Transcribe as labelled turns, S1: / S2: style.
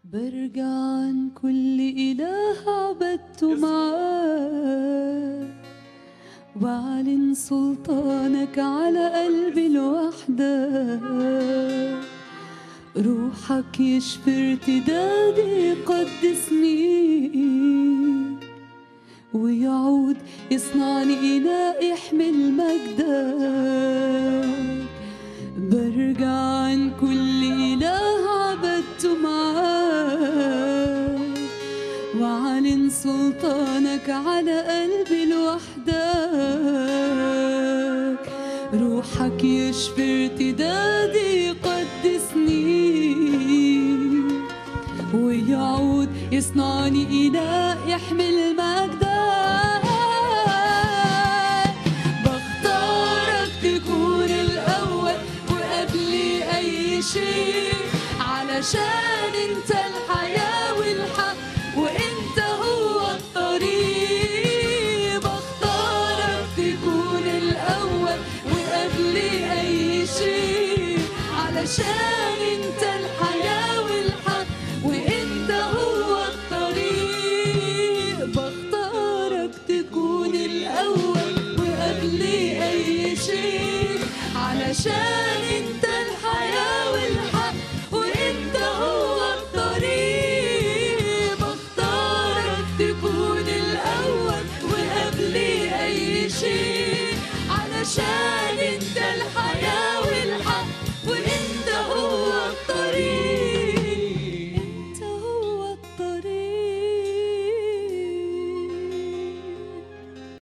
S1: برجع عن كل إله عبدته معاه وأعلن سلطانك على قلبي لوحدك روحك يشفي ارتدادي يقدسني ويعود يصنعني إناء يحمل مجدك برجع عن كل إله عبدته معاك وأعلن سلطانك على قلبي لوحدك روحك يشفي ارتدادي يقدسني ويعود يصنعني إناء يحمل مجدك بختارك تكون الأول وقبل أي شيء علشان انت الحياة والحق وانت هو الطريق بختارك تكون الأول وقبل أي شيء علشان انت الحياة والحق وانت هو الطريق بختارك تكون الأول وقبل أي شيء علشان انت الحياة والحق وانت هو الطريق بختارك تكون الأول وقبل أي شيء علشان